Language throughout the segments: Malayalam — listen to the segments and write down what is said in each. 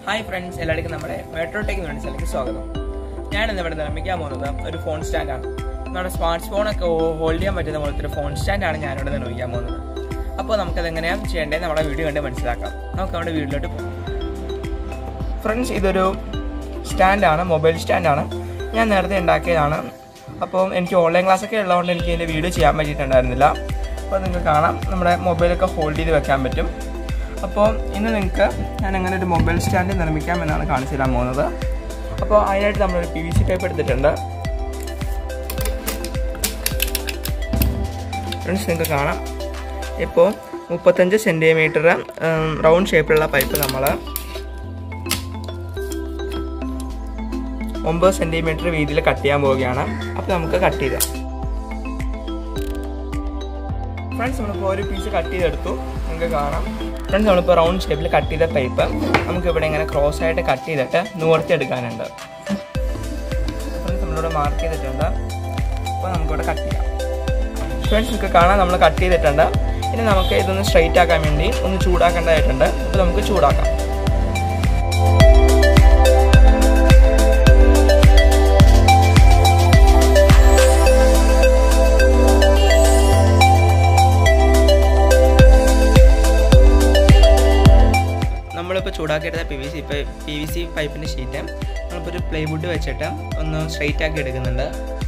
ഹായ് ഫ്രണ്ട്സ് എല്ലാവർക്കും നമ്മുടെ മെട്രോ ടെക് യൂണിറ്റ്സിലേക്ക് സ്വാഗതം ഞാൻ ഇന്ന് ഇവിടെ നിർമ്മിക്കാൻ പോകുന്നത് ഒരു ഫോൺ സ്റ്റാൻഡാണ് നമ്മുടെ സ്മാർട്ട് ഫോണൊക്കെ ഹോൾഡ് ചെയ്യാൻ പറ്റുന്ന പോലത്തെ ഒരു ഫോൺ സ്റ്റാൻഡാണ് ഞാനിവിടെ നിർമ്മിക്കാൻ പോകുന്നത് അപ്പോൾ നമുക്കത് എങ്ങനെയാണ് ചെയ്യേണ്ടത് നമ്മുടെ വീഡിയോ കണ്ട് മനസ്സിലാക്കാം നമുക്ക് നമ്മുടെ വീട്ടിലോട്ട് പോകാം ഫ്രണ്ട്സ് ഇതൊരു സ്റ്റാൻഡാണ് മൊബൈൽ സ്റ്റാൻഡാണ് ഞാൻ നേരത്തെ ഉണ്ടാക്കിയതാണ് അപ്പോൾ എനിക്ക് ഓൺലൈൻ ക്ലാസ്സൊക്കെ ഉള്ളതുകൊണ്ട് എനിക്ക് ഇതിൻ്റെ വീഡിയോ ചെയ്യാൻ പറ്റിയിട്ടുണ്ടായിരുന്നില്ല അപ്പോൾ നിങ്ങൾക്ക് കാണാം നമ്മുടെ മൊബൈലൊക്കെ ഹോൾഡ് ചെയ്ത് വെക്കാൻ പറ്റും അപ്പോൾ ഇന്ന് നിങ്ങൾക്ക് ഞാൻ അങ്ങനെ ഒരു മൊബൈൽ സ്റ്റാൻഡ് നിർമ്മിക്കാം എന്നാണ് കാണിച്ചു തരാൻ പോകുന്നത് അപ്പോൾ അതിനായിട്ട് നമ്മളൊരു പി വി സി ടൈപ്പ് എടുത്തിട്ടുണ്ട് ഫ്രണ്ട്സ് നിങ്ങൾക്ക് കാണാം ഇപ്പോൾ മുപ്പത്തഞ്ച് സെൻറ്റിമീറ്റർ റൗണ്ട് ഷേപ്പിലുള്ള പൈപ്പ് നമ്മൾ ഒമ്പത് സെൻറ്റിമീറ്റർ വീതിയിൽ കട്ട് ചെയ്യാൻ പോവുകയാണ് അപ്പോൾ നമുക്ക് കട്ട് ചെയ്താം ഫ്രണ്ട്സ് നമ്മളിപ്പോൾ ഒരു പീസ് കട്ട് ചെയ്തെടുത്തു നിങ്ങൾക്ക് കാണാം ഫ്രണ്ട്സ് നമ്മളിപ്പോൾ റൗണ്ട് ഷേപ്പിൽ കട്ട് ചെയ്ത പൈപ്പ് നമുക്ക് ഇവിടെ ഇങ്ങനെ ക്രോസ് ആയിട്ട് കട്ട് ചെയ്തിട്ട് നിവർത്തിയെടുക്കാനുണ്ട് ഫ്രണ്ട്സ് നമ്മളിവിടെ മാർക്ക് ചെയ്തിട്ടുണ്ട് അപ്പോൾ നമുക്കിവിടെ കട്ട് ചെയ്യാം ഫ്രണ്ട്സ് നിങ്ങൾക്ക് കാണാം നമ്മൾ കട്ട് ചെയ്തിട്ടുണ്ട് ഇനി നമുക്ക് ഇതൊന്ന് സ്ട്രൈറ്റ് ആക്കാൻ വേണ്ടി ഒന്ന് ചൂടാക്കേണ്ടതായിട്ടുണ്ട് അപ്പോൾ നമുക്ക് ചൂടാക്കാം നമ്മളിപ്പോൾ ചൂടാക്കിയെടുത്ത P V C P V C പൈപ്പിൻ്റെ ഷീറ്റ് നമ്മളിപ്പോൾ ഒരു പ്ലൈവുഡ് വെച്ചിട്ട് ഒന്ന് സ്ട്രെയിറ്റ് ആക്കി എടുക്കുന്നുണ്ട്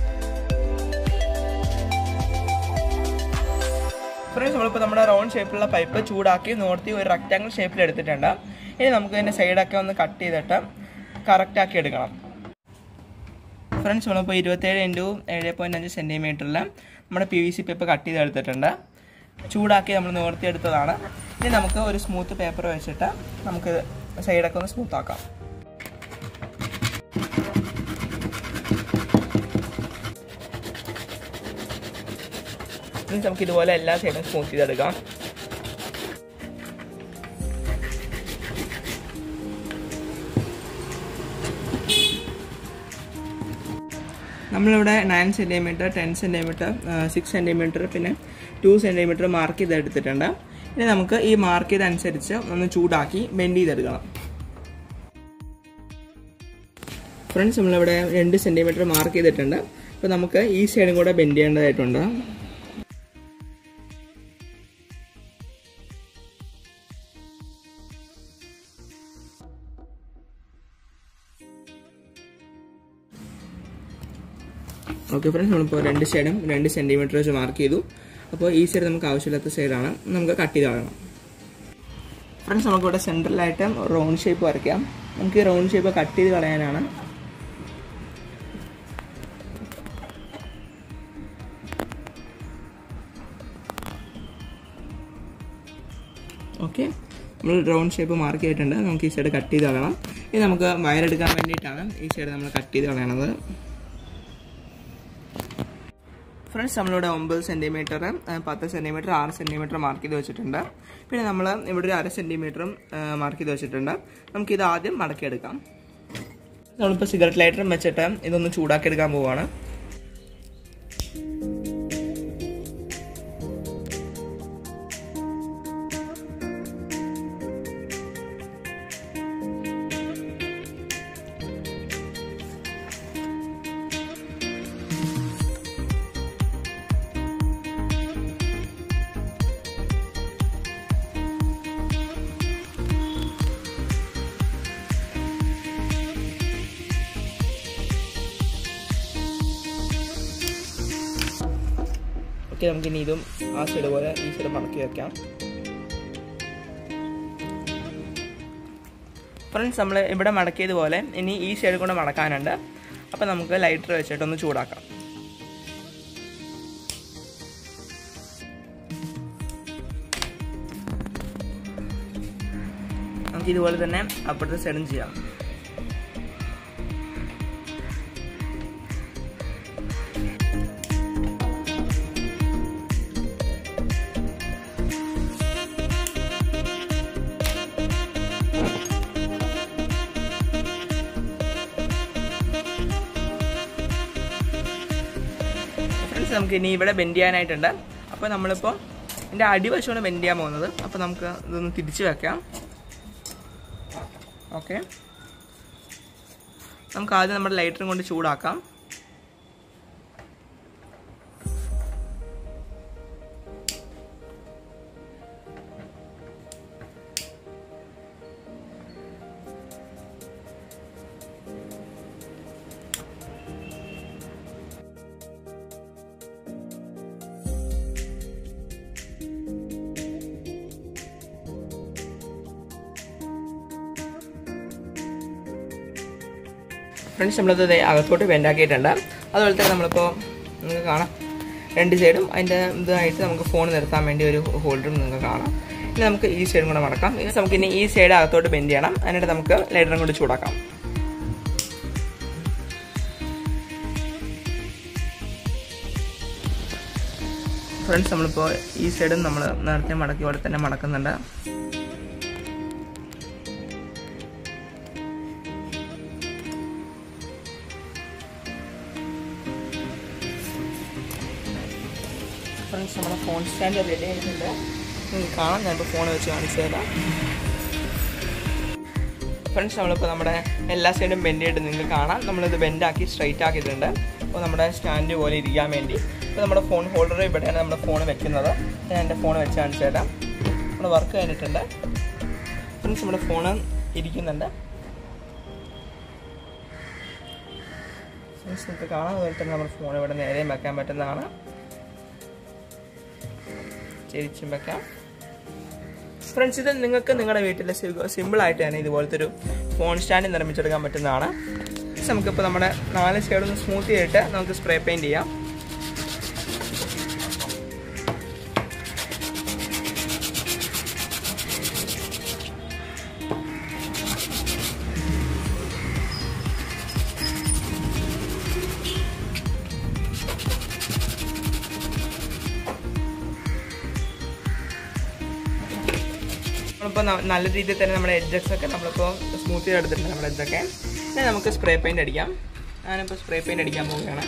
ഫ്രണ്ട്സ് നമ്മളിപ്പോൾ നമ്മുടെ റൗണ്ട് ഷേപ്പിലുള്ള പൈപ്പ് ചൂടാക്കി നോർത്തി ഒരു റെക്റ്റാങ്കിൾ ഷേപ്പിൽ എടുത്തിട്ടുണ്ട് ഇനി നമുക്ക് ഇതിൻ്റെ സൈഡൊക്കെ ഒന്ന് കട്ട് ചെയ്തിട്ട് കറക്റ്റ് ആക്കി എടുക്കണം ഫ്രണ്ട്സ് നമ്മളിപ്പോൾ ഇരുപത്തേഴ് ഇൻറ്റു ഏഴ് പോയിൻറ്റ് അഞ്ച് സെൻറ്റിമീറ്ററിൽ നമ്മുടെ P V C pipe cut ചെയ്ത് എടുത്തിട്ടുണ്ട് ചൂടാക്കി നമ്മൾ നിവർത്തി എടുത്തതാണ് ഇനി നമുക്ക് ഒരു സ്മൂത്ത് പേപ്പർ വെച്ചിട്ട് നമുക്ക് സൈഡൊക്കെ ഒന്ന് സ്മൂത്ത് ആക്കാം ഇനി നമുക്ക് ഇതുപോലെ എല്ലാ സൈഡും സ്മൂത്ത് ചെയ്തെടുക്കാം നമ്മളിവിടെ nine centimetre ten centimetre six centimetre പിന്നെ ടു സെൻറ്റിമീറ്റർ മാർക്ക് ചെയ്തെടുത്തിട്ടുണ്ട് ഇനി നമുക്ക് ഈ മാർക്ക് ചെയ്തനുസരിച്ച് ഒന്ന് ചൂടാക്കി ബെൻഡ് ചെയ്തെടുക്കണം ഫ്രണ്ട്സ് നമ്മളിവിടെ രണ്ട് സെൻറ്റിമീറ്റർ മാർക്ക് ചെയ്തിട്ടുണ്ട് അപ്പോൾ നമുക്ക് ഈ സൈഡും കൂടെ ബെൻഡ് ചെയ്യേണ്ടതായിട്ടുണ്ട് ഓക്കെ ഫ്രണ്ട്സ് നമ്മളിപ്പോൾ രണ്ട് സൈഡും രണ്ട് സെൻറ്റിമീറ്റർ വെച്ച് മാർക്ക് ചെയ്തു അപ്പോൾ ഈ സൈഡ് നമുക്ക് ആവശ്യമില്ലാത്ത സൈഡാണ് നമുക്ക് കട്ട് ചെയ്ത് കളയണം ഫ്രണ്ട്സ് നമുക്കിവിടെ സെൻട്രലായിട്ട് റൗണ്ട് ഷേപ്പ് വരയ്ക്കാം നമുക്ക് ഈ റൗണ്ട് ഷേപ്പ് കട്ട് ചെയ്ത് കളയാനാണ് ഓക്കെ നമ്മൾ റൗണ്ട് ഷേപ്പ് മാർക്ക് ചെയ്തിട്ടുണ്ട് നമുക്ക് ഈ സൈഡ് കട്ട് ചെയ്ത് കളയണം ഇനി നമുക്ക് വയറെടുക്കാൻ വേണ്ടിയിട്ടാണ് ഈ സൈഡ് നമ്മൾ കട്ട് ചെയ്ത് കളയണത് ഫ്രണ്ട്സ് നമ്മളിവിടെ ഒമ്പത് സെൻറ്റിമീറ്റർ പത്ത് സെൻറ്റിമീറ്റർ ആറ് സെൻറ്റിമീറ്റർ മാർക്ക് ചെയ്ത് വെച്ചിട്ടുണ്ട് പിന്നെ നമ്മൾ ഇവിടെ ഒരു അര സെൻറ്റിമീറ്ററും മാർക്ക് ചെയ്ത് വെച്ചിട്ടുണ്ട് നമുക്കിത് ആദ്യം മടക്കിയെടുക്കാം നമ്മളിപ്പോൾ സിഗരറ്റ് ലൈറ്ററും വെച്ചിട്ട് ഇതൊന്ന് ചൂടാക്കിയെടുക്കാൻ പോവുകയാണ് ഓക്കെ നമുക്ക് ഇനി ഇതും ആ സൈഡ് പോലെ ഈ സൈഡ് മടക്കി വെക്കാം ഫ്രണ്ട്സ് നമ്മൾ ഇവിടെ മടക്കിയതുപോലെ ഇനി ഈ സൈഡ് കൊണ്ട് മടക്കാനുണ്ട് അപ്പോൾ നമുക്ക് ലൈറ്റർ വെച്ചിട്ടൊന്ന് ചൂടാക്കാം നമുക്ക് ഇതുപോലെ തന്നെ അപ്പുറത്തെ സൈഡും ചെയ്യാം ഫ്രണ്ട്സ് നമുക്ക് ഇനി ഇവിടെ ബെൻഡ് ചെയ്യാനായിട്ടുണ്ട് അപ്പോൾ നമ്മളിപ്പോൾ ഇതിൻ്റെ അടിവശമാണ് ബെൻഡ് ചെയ്യാൻ പോകുന്നത് അപ്പോൾ നമുക്ക് ഇതൊന്ന് തിരിച്ച് വെക്കാം ഓക്കെ നമുക്ക് ആദ്യം നമ്മുടെ ലൈറ്ററും കൊണ്ട് ചൂടാക്കാം ഫ്രണ്ട്സ് നമ്മളത് ദേ അകത്തോട്ട് വെൻറ്റാക്കിയിട്ടുണ്ട് അതുപോലെ തന്നെ നമ്മളിപ്പോൾ നിങ്ങൾക്ക് കാണാം രണ്ട് സൈഡും അതിൻ്റെ ഇതായിട്ട് നമുക്ക് ഫോൺ നിർത്താൻ വേണ്ടി ഒരു ഹോൾഡറും നിങ്ങൾക്ക് കാണാം ഇനി നമുക്ക് ഈ സൈഡും കൂടെ മടക്കാം ഇനി നമുക്ക് ഇനി ഈ സൈഡ് അകത്തോട്ട് ബെൻഡ് ചെയ്യണം എന്നിട്ട് നമുക്ക് ലൈറ്ററും കൊണ്ട് ചൂടാക്കാം ഫ്രണ്ട്സ് നമ്മളിപ്പോൾ ഈ സൈഡും നമ്മൾ നേരത്തെ മടക്കി പോലെ തന്നെ മടക്കുന്നുണ്ട് ഫ്രണ്ട്സ് നമ്മുടെ ഫോൺ സ്റ്റാൻഡ് റെഡി ആയിട്ടുണ്ട് നിങ്ങൾക്ക് കാണാം ഞാനിപ്പോൾ ഫോൺ വെച്ച് കാണിച്ചു തരാം ഫ്രണ്ട്സ് നമ്മളിപ്പോൾ നമ്മുടെ എല്ലാ സൈഡും ബെൻഡ് ചെയ്തിട്ട് നിങ്ങൾക്ക് കാണാം നമ്മളിത് ബെൻഡാക്കി സ്ട്രൈറ്റ് ആക്കിയിട്ടുണ്ട് അപ്പോൾ നമ്മുടെ സ്റ്റാൻഡ് പോലെ ഇരിക്കാൻ വേണ്ടി ഇപ്പോൾ നമ്മുടെ ഫോൺ ഹോൾഡർ ഇവിടെയാണ് നമ്മുടെ ഫോൺ വെക്കുന്നത് ഞാൻ എൻ്റെ ഫോൺ വെച്ച് കാണിച്ചു തരാം നമ്മുടെ വർക്ക് കഴിഞ്ഞിട്ടുണ്ട് ഫ്രണ്ട്സ് നമ്മുടെ ഫോൺ ഇരിക്കുന്നുണ്ട് ഫ്രണ്ട്സ് നിങ്ങൾക്ക് കാണാം അതുപോലെ തന്നെ നമ്മുടെ ഫോൺ ഇവിടെ നേരെയും വെക്കാൻ പറ്റുന്നതാണ് തിരിച്ചും വെക്കാം ഫ്രണ്ട്സ് ഇത് നിങ്ങൾക്ക് നിങ്ങളുടെ വീട്ടിൽ സിമ്പിളായിട്ട് തന്നെ ഇതുപോലത്തെ ഒരു ഫോൺ സ്റ്റാൻഡ് നിർമ്മിച്ചെടുക്കാൻ പറ്റുന്നതാണ് നമുക്കിപ്പോൾ നമ്മുടെ നാല് സൈഡൊന്ന് സ്മൂത്ത് ചെയ്തിട്ട് നമുക്ക് സ്പ്രേ പെയിൻറ് ചെയ്യാം നമ്മളിപ്പോൾ നല്ല രീതിയിൽ തന്നെ നമ്മുടെ എഡ്ജസ് ഒക്കെ നമ്മളിപ്പോൾ സ്മൂത്ത് ചെയ്തെടുത്തിട്ടുണ്ട് നമ്മുടെ എഡ്ജൊക്കെ ഇനി നമുക്ക് സ്പ്രേ പെയിൻറ് അടിക്കാം ഞാനിപ്പോൾ സ്പ്രേ പെയിൻറ് അടിക്കാൻ പോവുകയാണ്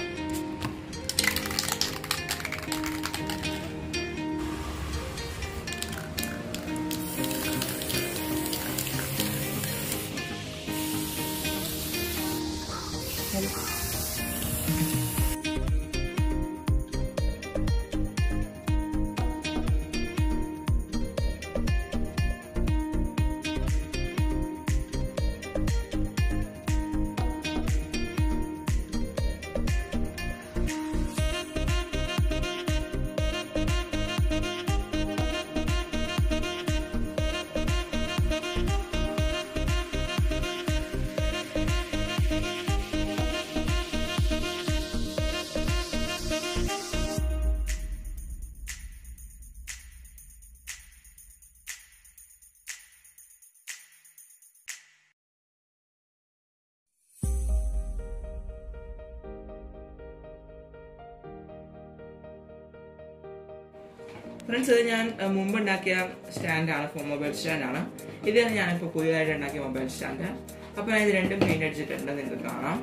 ഫ്രണ്ട്സ് ഇത് ഞാൻ അഹ്, മുമ്പ് ഉണ്ടാക്കിയ സ്റ്റാൻഡാണ് ഫോൺ മൊബൈൽ സ്റ്റാൻഡാണ് ഇതാണ് ഞാനിപ്പോൾ പുതിയതായിട്ട് ഉണ്ടാക്കിയ മൊബൈൽ സ്റ്റാൻഡ് അപ്പോൾ ഞാൻ ഇത് രണ്ടും പെയിന്റ് അടിച്ചിട്ടുണ്ട് നിങ്ങൾക്ക് കാണാം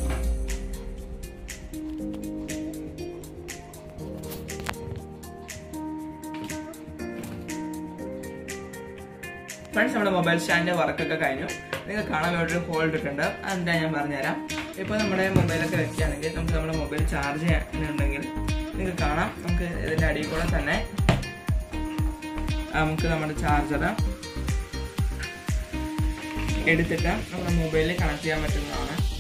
ഫ്രണ്ട്സ് നമ്മുടെ മൊബൈൽ സ്റ്റാൻഡിന്റെ വർക്കൊക്കെ കഴിഞ്ഞു നിങ്ങൾക്ക് കാണാൻ വേണ്ടി ഒരു ഹോൾ ഇട്ടിട്ടുണ്ട് അതെന്താ ഞാൻ പറഞ്ഞുതരാം ഇപ്പോൾ നമ്മുടെ മൊബൈലൊക്കെ വെക്കുകയാണെങ്കിൽ നമുക്ക് നമ്മുടെ മൊബൈൽ ചാർജ് ചെയ്യാനുണ്ടെങ്കിൽ നിങ്ങൾക്ക് കാണാം നമുക്ക് ഇതിന്റെ അടിയിൽ കൂടെ തന്നെ നമുക്ക് നമ്മുടെ ചാർജർ എടുത്തിട്ട് നമ്മുടെ മൊബൈലിൽ കണക്ട് ചെയ്യാൻ പറ്റുന്നതാണ്